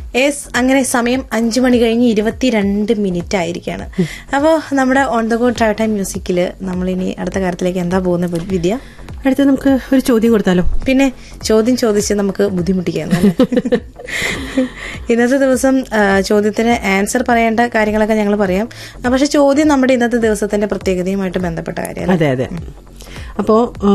Yes അങ്ങനെ സമയം അഞ്ചു മണി കഴിഞ്ഞ് ഇരുപത്തിരണ്ട് മിനിറ്റ് ആയിരിക്കാണ് അപ്പോൾ നമ്മുടെ on the go drive time മ്യൂസിക്കിൽ നമ്മളിനി അടുത്ത കാര്യത്തിലേക്ക് എന്താ പോകുന്ന വിദ്യ അടുത്ത നമുക്ക് ഒരു ചോദ്യം കൊടുത്താലോ പിന്നെ ചോദ്യം ചോദിച്ച് നമുക്ക് ബുദ്ധിമുട്ടിക്കാം അല്ലേ? ഇന്നത്തെ ദിവസം ആ, ചോദ്യത്തിന് ആൻസർ പറയേണ്ട കാര്യങ്ങളൊക്കെ ഞങ്ങൾ പറയാം ആ, പക്ഷെ ചോദ്യം നമ്മുടെ ഇന്നത്തെ ദിവസത്തിന്റെ പ്രത്യേകതയുമായിട്ട് ബന്ധപ്പെട്ട കാര്യമല്ല അതെ അതെ അപ്പോ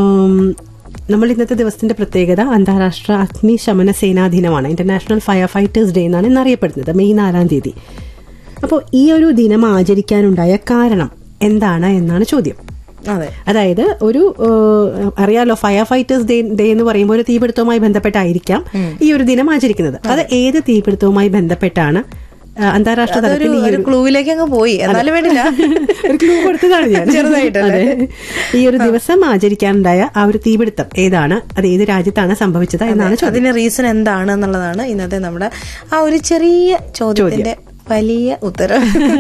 നമ്മൾ ഇന്നത്തെ ദിവസത്തിന്റെ പ്രത്യേകത അന്താരാഷ്ട്ര അഗ്നിശമന സേനാ ദിനമാണ് ഇന്റർനാഷണൽ ഫയർ ഫൈറ്റേഴ്സ് ഡേ എന്നാണ് ഇന്ന് അറിയപ്പെടുന്നത് മെയ് നാലാം തീയതി അപ്പോൾ ഈ ഒരു ദിനം ആചരിക്കാനുണ്ടായ കാരണം എന്താണ് എന്നാണ് ചോദ്യം അതെ അതായത് ഒരു ഏഹ്, അറിയാലോ ഫയർ ഫൈറ്റേഴ്സ് ഡേ ഡേ എന്ന് പറയുമ്പോൾ ഒരു തീപിടുത്തവുമായി ബന്ധപ്പെട്ടായിരിക്കാം ഈ ഒരു ദിനം ആചരിക്കുന്നത് അത് ഏത് തീപിടുത്തവുമായി ബന്ധപ്പെട്ടാണ് ഏഹ്, അന്താരാഷ്ട്ര അതൊരു തലത്തിൽ ഈ ഒരു ക്ലൂവിലേക്ക് അങ്ങ് പോയി എന്നാലും വേണ്ടില്ല ഒരു ക്ലൂ കൊടുത്തതാണ് ഞാൻ ചെറുതായിട്ടല്ലേ? അതെ. ഈ ഒരു ദിവസം ആചരിക്കാനുണ്ടായ ആ ഒരു തീപിടുത്തം ഏതാണ് അത് ഏത് രാജ്യത്താണ് സംഭവിച്ചത് എന്നാണ് ചോദ്യം അതിന് റീസൺ എന്താണ് എന്നുള്ളതാണ് ഇന്നത്തെ നമ്മുടെ ആ ഒരു ചെറിയ ചോദ്യത്തിന്റെ വലിയ ഉത്തരം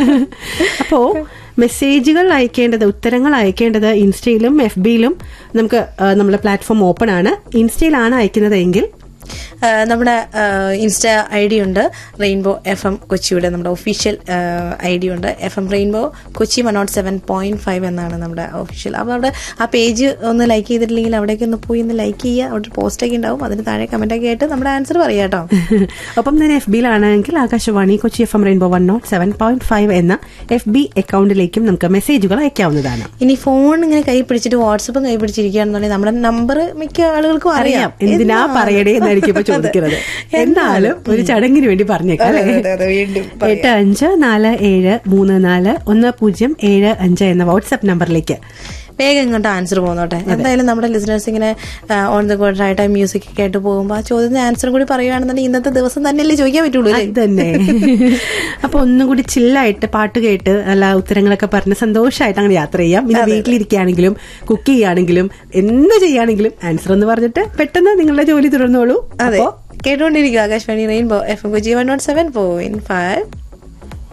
അപ്പോ മെസ്സേജുകൾ അയക്കേണ്ടത് ഉത്തരങ്ങൾ അയക്കേണ്ടത് ഇൻസ്റ്റയിലും എഫ് ബിയിലും നമുക്ക് ആ, നമ്മുടെ പ്ലാറ്റ്ഫോം ഓപ്പൺ ആണ് ഇൻസ്റ്റയിലാണ് അയക്കുന്നതെങ്കിൽ ആ, നമ്മുടെ ഇൻസ്റ്റ ഐ ഡി ഉണ്ട് റെയിൻബോ എഫ് എം കൊച്ചിയുടെ നമ്മുടെ ഒഫീഷ്യൽ ഐ ഡി ഉണ്ട് F M Rainbow Kochi one nought seven point five എന്നാണ് നമ്മുടെ ഒഫീഷ്യൽ അപ്പോൾ അവിടെ ആ പേജ് ഒന്ന് ലൈക്ക് ചെയ്തിട്ടില്ലെങ്കിൽ അവിടേക്ക് ഒന്ന് പോയി ഒന്ന് ലൈക്ക് ചെയ്യുക അവിടെ പോസ്റ്റ് ഒക്കെ ഉണ്ടാവും അതിന് താഴെ കമന്റ് ഒക്കെ ആയിട്ട് നമ്മുടെ ആൻസർ പറയാം കേട്ടോ ഒപ്പം തന്നെ എഫ് ബിയിലാണെങ്കിൽ Akashvani Kochi F M Rainbow one nought seven point five എന്ന എഫ് ബി അക്കൗണ്ടിലേക്കും നമുക്ക് മെസ്സേജുകൾ അയക്കാവുന്നതാണ് ഇനി ഫോൺ ഇങ്ങനെ കൈ പിടിച്ചിട്ട് വാട്സപ്പും കൈ പിടിച്ചിരിക്കുകയാണെന്നുണ്ടെങ്കിൽ നമ്മുടെ നമ്പർ മിക്ക ആളുകൾക്കും അറിയാം എന്തിനാ എന്നാ? പറയണേ എന്നായിരിക്കും ഇപ്പൊ ചോദിക്കുന്നത് എന്നാലും ഒരു ചടങ്ങിന് വേണ്ടി പറഞ്ഞേക്കാം അതെ, അല്ലേ അതെ, അതെ, വീണ്ടും പറയാം. എട്ട് അഞ്ച് നാല് ഏഴ് മൂന്ന് നാല് ഒന്ന് പൂജ്യം ഏഴ് അഞ്ച് എന്ന വാട്സ്ആപ്പ് നമ്പറിലേക്ക് വേഗം ഇങ്ങോട്ട് ആൻസർ പോന്നോട്ടെ എന്തായാലും നമ്മുടെ ലിസണേഴ്സ് ഇങ്ങനെ ഓൺ ദ ഗോഡ് റൈറ്റ് ടൈം മ്യൂസിക് ഒക്കെ ആയിട്ട് പോകുമ്പോൾ ആ ചോദ്യത്തിന് ആൻസറും കൂടി പറയുകയാണെന്നുണ്ടെങ്കിൽ ഇന്നത്തെ ദിവസം തന്നെയല്ലേ ചോദിക്കാൻ പറ്റുള്ളൂ അല്ലേ അത് തന്നെ അപ്പൊ ഒന്നും കൂടി ചില്ലായിട്ട് പാട്ട് കേട്ട് അല്ല ഉത്തരങ്ങളൊക്കെ പറഞ്ഞ് സന്തോഷമായിട്ട് അങ്ങനെ യാത്ര ചെയ്യാം ഇനി വീട്ടിലിരിക്കുകയാണെങ്കിലും കുക്ക് ചെയ്യുകയാണെങ്കിലും എന്ത് ചെയ്യുകയാണെങ്കിലും ആൻസർ എന്ന് പറഞ്ഞിട്ട് പെട്ടെന്ന് നിങ്ങളുടെ ജോലി തുടർന്നോളൂ അതെ അപ്പോ കേട്ടുകൊണ്ടിരിക്കുക Akashvani Rainbow F M Kochi one nought seven point five